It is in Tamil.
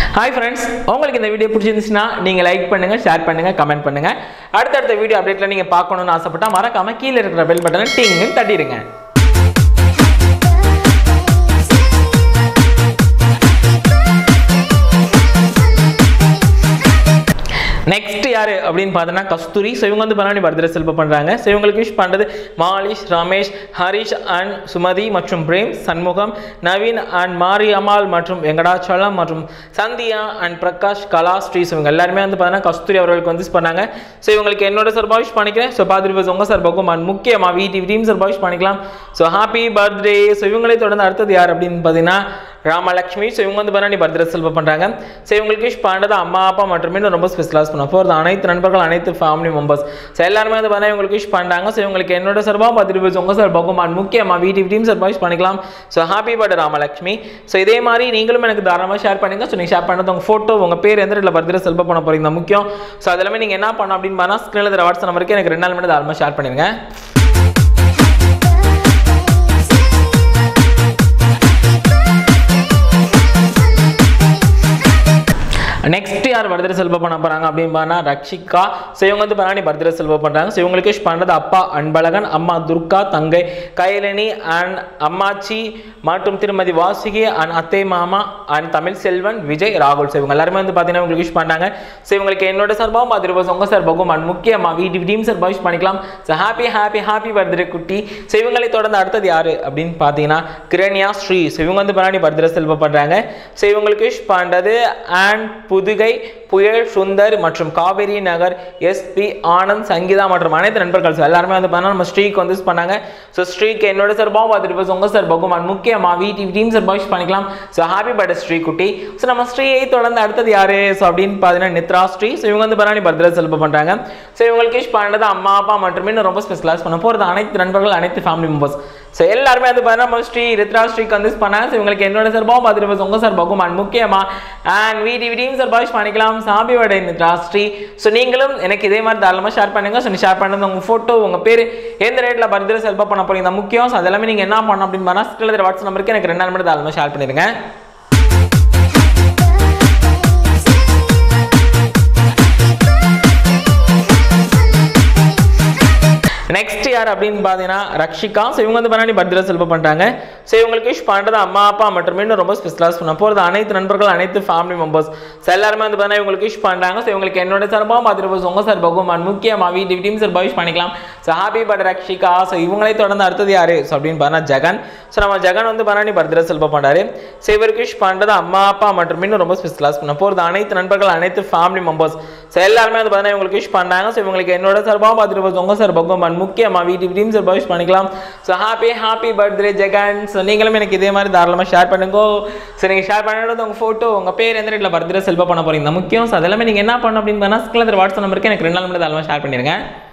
ஹாய் ஃப்ரெண்ட்ஸ் உங்களுக்கு இந்த வீடியோ பிடிச்சிருந்துச்சுன்னா நீங்கள் லைக் பண்ணுங்கள் ஷேர் பண்ணுங்கள் கமெண்ட் பண்ணுங்கள் அடுத்தடுத்த வீடியோ அப்டேட்டில் நீங்கள் பார்க்கணும்னு ஆசைப்பட்டா மறக்காம கீழே இருக்கிற பெல் பட்டனை டிங்னு தட்டிடுங்க நெக்ஸ்ட் யாரு அப்படின்னு பார்த்தோன்னா கஸ்தூரி ஸோ இவங்க வந்து பரவாயில்ல பர்த்டே செல்ப பண்ணுறாங்க ஸோ இவங்களுக்கு விஷ் பண்ணுறது மாலிஷ் ரமேஷ் ஹரிஷ் அண்ட் சுமதி மற்றும் பிரேம் சண்முகம் நவீன் அண்ட் மாரி அமால் மற்றும் வெங்கடாச்சலம் மற்றும் சந்தியா அண்ட் பிரகாஷ் கலா ஸ்ரீஸ் இவங்க எல்லாருமே வந்து பார்த்தீங்கன்னா கஸ்தூரி அவர்களுக்கு வந்து wish பண்ணாங்க ஸோ இவங்களுக்கு என்னோட சார்பாக விஷ் பண்ணிக்கிறேன் ஸோ பார்த்துட்டு உங்கள் சார்பாகும் அண்ட் முக்கியமாக வீட்டு டீம் சார்பாக விஷ் பண்ணிக்கலாம் ஸோ ஹாப்பி பர்த்டே ஸோ இவங்களே தொடர்ந்து அடுத்தது யார் அப்படின்னு பார்த்தீங்கன்னா ராமலக்ஷ்மி ஸோ இவங்க வந்து பண்ணி பர்த்டே செல்வ பண்ணுறாங்க ஸோ இவங்களுக்கு விஷ் பண்ணுறது அம்மா அப்பா மற்றும் இன்னும் ரொம்ப ஸ்பெஷலாக பண்ண போகிறது அனைத்து நண்பர்கள் அனைத்து ஃபேமிலி மெம்பர்ஸ் ஸோ எல்லாருமே வந்து பார்த்தா இவங்களுக்கு விஷ் பண்ணுறாங்க ஸோ இவங்களுக்கு என்னோட சார்பாக பர்த்டே பேஸ் உங்கள் சார் பகுமான் முக்கியமாக வீட்டு டீம் சார்பாக விஷ் பண்ணிக்கலாம் so happy birthday Ramalakshmi so இதே மாதிரி நீங்களும் எனக்கு தாராளமாக ஷேர் பண்ணுங்க ஸோ நீங்கள் ஷேர் பண்ணது உங்கள் ஃபோட்டோ உங்கள் பேர் எந்த இடத்துல பர்த்டே செல்வ பண்ண போகிறீங்க முக்கியம் ஸோ அது எல்லாமே நீங்கள் என்ன பண்ணணும் அப்படின்னு பார்த்தா ஸ்க்ரீனில் தர வாட்ஸ்அப் நம்பருக்கு எனக்கு ரெண்டு நாள் மட்டும் தாராளமாக ஷேர் பண்ணிடுங்க நெக்ஸ்ட் யார் பர்த்டே செல்வ பண்ண போறாங்க அப்படின்னு பார்த்தா ரக்ஷிகா ஸோ இவங்க வந்து பரணி பர்த்டே செல்வ பண்றாங்க ஸோ இவங்களுக்கு விஷ் பண்றது அப்பா அன்பழகன் அம்மா துர்கா தங்கை கைலனி அண்ட் அம்மாச்சி மற்றும் திருமதி வாசுகி அண்ட் அத்தை மாமா அண்ட் தமிழ் செல்வன் விஜய் ராகுல் ஸோ இவங்க எல்லாருமே வந்து பார்த்தீங்கன்னா உங்களுக்கு விஷ் பண்ணாங்க ஸோ இவங்களுக்கு என்னோட சார்பாகவும் பார்த்துட்டு உங்க சார்பாகவும் அண்ட் முக்கியமாக வீட்டு டீம் சார்பாக விஷ் பண்ணிக்கலாம் so happy happy happy birthday குட்டி ஸோ இவங்களை தொடர்ந்து அடுத்தது யாரு அப்படின்னு பார்த்தீங்கன்னா கிரண்யா ஸ்ரீ ஸோ இவங்க வந்து பரணி பர்த்டே செல்வ பண்றாங்க ஸோ இவங்களுக்கு விஷ் பண்றது அண்ட் புதுகை புயல் சுந்தர் மற்றும் காவேரி நகர் எஸ்பி ஆனந்த் சங்கீதா மற்றும் அனைத்து நண்பர்கள் so எல்லாருமே வந்து பார்த்தா நம்ம ஸ்ரீக்கு வந்து wish பண்ணாங்க ஸோ ஸ்ரீக்கு என்னோட சார்பாகவும் பார்த்துட்டு உங்கள் சார் பகுமான் முக்கியமாக வீட்டு டீம் சார்பாக விஷ் பண்ணிக்கலாம் ஸோ ஹாப்பி பர்த்டே ஸ்ரீ குட்டி ஸோ நம்ம ஸ்ரீயை தொடர்ந்து அடுத்தது யாரு ஸோ அப்படின்னு பார்த்தீங்கன்னா நித்ரா ஸ்ரீ ஸோ இவங்க வந்து பரணி பர்த்டே செல்ப பண்ணுறாங்க ஸோ இவங்களுக்கு விஷ் பண்ணுறது அம்மா அப்பா மற்றும் இன்னும் ரொம்ப ஸ்பெஷலாக பண்ண போகிறது அனைத்து நண்பர்கள் அனைத்து ஃபேமிலி மெம்பர்ஸ் ஸோ எல்லாருமே வந்து பார்த்தீங்கன்னா நம்ம ஸ்ரீ ரித்ரா ஸ்ரீக்கு வந்து wish பண்ணாங்க ஸோ இவங்களுக்கு என்னோட சார்பாகவும் பார்த்துட்டு உங்கள் சார் பகுமான் முக்கியமாக அண்ட் வீட்டு டீம் சார்பாக விஷ் பண்ணிக்கலாம் சாபி வடை நித்ரா ஸ்ரீ ஸோ நீங்களும் எனக்கு இதே மாதிரி தாராளமாக ஷேர் பண்ணுங்க ஸோ நீ ஷேர் பண்ணது உங்கள் ஃபோட்டோ உங்கள் பேர் எந்த ரேட்டில் பர்த்டே செல்ப பண்ண போறீங்க முக்கியம் ஸோ அதெல்லாமே நீங்கள் என்ன பண்ணணும் அப்படின்னு பார்த்தா ஸ்கில் வாட்ஸ்அப் நம்பருக்கு எனக்கு ரெண்டு நாள் மட்டும் தாராளமாக ஷேர் பண்ணிடுங்க நெக்ஸ்ட் யார் அப்படின்னு பார்த்தீங்கன்னா ரக்ஷிகா ஸோ இவங்க வந்து பண்ணி பர்த்டே செல்ப பண்ணிட்டாங்க ஸோ இவங்களுக்கு விஷ் பண்ணுறது அம்மா அப்பா மற்றும் இன்னும் ரொம்ப ஸ்பெஷலாக பண்ண போகிறது அனைத்து நண்பர்கள் அனைத்து ஃபேமிலி மெம்பர்ஸ் ஸோ எல்லாருமே வந்து பார்த்தீங்கன்னா இவங்களுக்கு விஷ் பண்ணுறாங்க ஸோ இவங்களுக்கு என்னோட சார்பாக பார்த்துட்டு உங்கள் சார் பகுமான் முக்கியமாக வீட்டு டீம் சார்பாக விஷ் பண்ணிக்கலாம் so happy birthday Rakshika so இவங்களே தொடர்ந்து அடுத்தது யார் ஸோ அப்படின்னு பார்த்தீங்கன்னா ஜெகன் ஸோ நம்ம ஜெகன் வந்து பண்ணி பர்த்டே செல்ப பண்ணுறாரு ஸோ இவருக்கு விஷ் பண்ணுறது அம்மா அப்பா மற்றும் இன்னும் ரொம்ப ஸ்பெஷலாக பண்ண போகிறது அனைத்து நண்பர்கள் அனைத்து ஃபேமிலி மெம்பர்ஸ் ஸோ எல்லாருமே வந்து பார்த்தீங்கன்னா இவங்களுக்கு விஷ் பண்ணாங்க ஸோ இவங்களுக்கு என்னோட சார்பாக பார்த்துட்டு உங்கள் சார் பகுமான் முக்கியமாக வீட்டு டீம் சார்பாக விஷ் பண்ணிக்கலாம் so happy happy birthday Jagan so நீங்களும் எனக்கு இதே மாதிரி தாராளமாக ஷேர் பண்ணுங்க ஸோ நீங்கள் ஷேர் பண்ணுறது உங்கள் ஃபோட்டோ உங்கள் பேர் எந்த ரேட்டில் பர்த்டே செல்ப பண்ண போகிறீங்க முக்கியம் ஸோ அதெல்லாமே நீங்கள் என்ன பண்ணணும் அப்படின்னு பார்த்தா ஸ்கில் வாட்ஸ்அப் நம்பருக்கு எனக்கு ரெண்டு நாள் மட்டும் தாராளமாக ஷேர் பண்ணிடுங்க